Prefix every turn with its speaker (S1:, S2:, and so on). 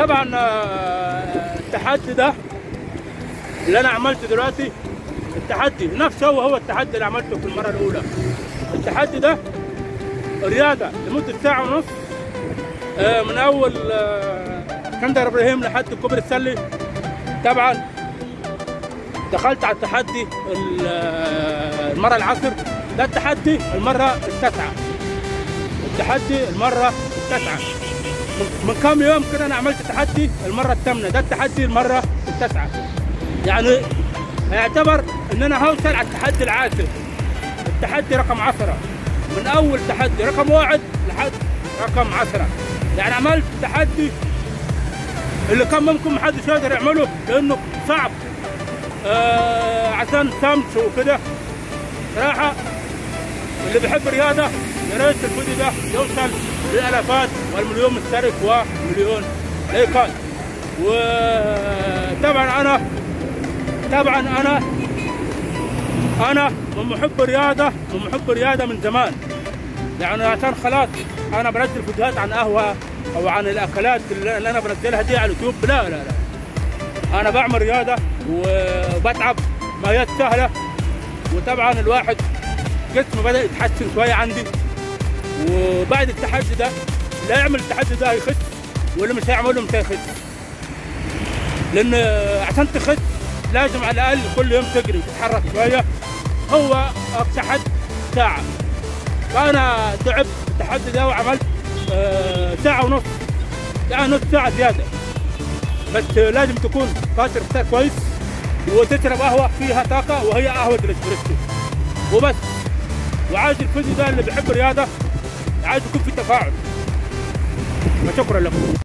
S1: طبعا آه، التحدي ده اللي انا عملته دلوقتي التحدي نفسه هو هو التحدي اللي عملته في المره الاولى التحدي ده رياضه لمده ساعه ونص آه، من اول آه، اسكندر ابراهيم لحد الكوبري السلي طبعا دخلت على التحدي ال- آه، المره العصر ده التحدي المره التاسعه التحدي المره التاسعه من- من كام يوم كده انا عملت تحدي المره الثامنه ده التحدي المره التاسعه يعني هيعتبر ان انا هوصل على التحدي العاشر التحدي رقم عشرة من اول تحدي رقم واحد لحد رقم عشرة يعني عملت تحدي اللي كان ممكن محدش يقدر يعمله لانه صعب آه عشان شمس وكده صراحة اللي بيحب الرياضة يا ريت الفيديو ده يوصل للالافات والمليون مشترك ومليون لايكات وطبعا انا طبعا انا انا من محب الرياضه من محب الرياضه من زمان يعني عشان خلاص انا بنزل فيديوهات عن قهوه او عن الاكلات اللي اللي انا بنزلها دي على اليوتيوب لا لا لا انا بعمل رياضه وبتعب ما هي سهله وطبعا الواحد جسمه بدا يتحسن شويه عندي وبعد التحدي ده اللي هيعمل التحدي ده هيخس واللي مش هيعمله مش هيخس لان عشان تخس لازم على الاقل كل يوم تجري وتتحرك شويه هو اقصى حد ساعه فانا تعبت في التحدي ده وعملت آه، ساعه ونص يعني نص ساعه زياده بس لازم تكون فاتر فطار كويس وتشرب قهوه فيها طاقه وهي قهوه الاسبريسو وبس وعايز الفيديو ده اللي بيحب الرياضه عايز يكون في تفاعل وشكرا لكم